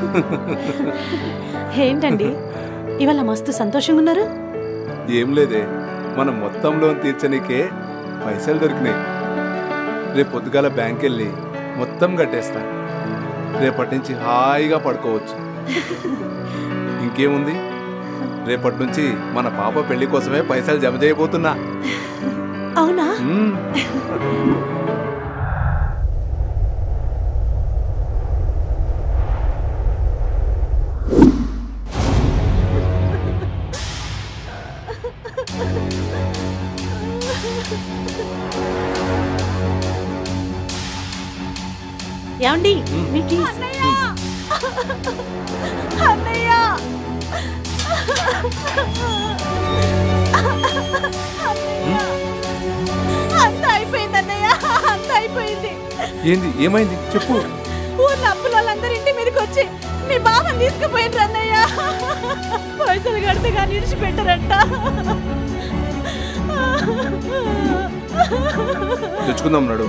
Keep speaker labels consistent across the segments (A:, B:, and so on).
A: ఏంటండి ఇవాళ మస్తు సంతోషంగా ఉన్నారు
B: ఏం లేదే మనం మొత్తం లోన్ తీర్చనీకే పైసలు దొరికినాయి రేపు పొద్దుగాల బ్యాంక్ వెళ్ళి మొత్తం కట్టేస్తా రేపటి నుంచి హాయిగా పడుకోవచ్చు ఇంకేముంది రేపటి నుంచి మన పాప పెళ్లి కోసమే పైసలు జమ చేయబోతున్నా
A: అవునా
B: మ్మ్.
A: ఏమండి మీకు ఈ-
C: అన్నయ్య అన్నయ్య అంత అయిపోయింది అన్నయ్య అంత అయిపోయింది
B: ఏంది ఏమైంది చెప్పు
C: ఊర్లో అప్పుల వాళ్ళందరి ఇంటి మీదకి వచ్చి మీ బావని తీసుకుపోయిండ్రు అన్నయ్య పైసలు కడితే కానీ విడిచిపెట్టరంట
B: తెచ్చుకుందాం నడు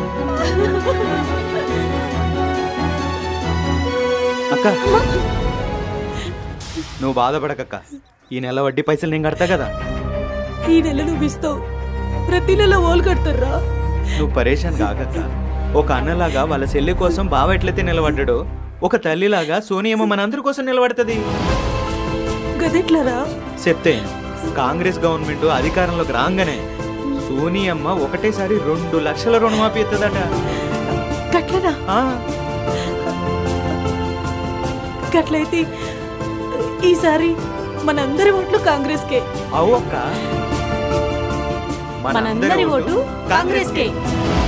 D: అక్క నువ్వు బాధపడకక్క ఈ నెల వడ్డీ పైసలు నేను కడతా కదా
C: ఈ నెల నువ్వు ఇస్తావు ప్రతి నెల ఓలు కడతారా
D: నువ్వు పరేషాన్ కాకక్క ఒక అన్నలాగా వాళ్ళ చెల్లి కోసం బావ ఎట్లయితే నిలబడ్డాడో ఒక తల్లిలాగా సోనియమ్మ మనందరి కోసం నిలబడుతుంది
C: గదెట్లరా
D: చెప్తే కాంగ్రెస్ గవర్నమెంట్ అధికారంలోకి రాగానే సోనియమ్మ ఒకటేసారి రెండు లక్షల రుణమాఫీ ఎత్తదట
C: గట్లనా
D: ఆ,
C: గట్లయితే ఈసారి మనందరి ఓట్లు కాంగ్రెస్కే
D: అవు అక్క
A: మనందరి ఓటు కాంగ్రెస్కే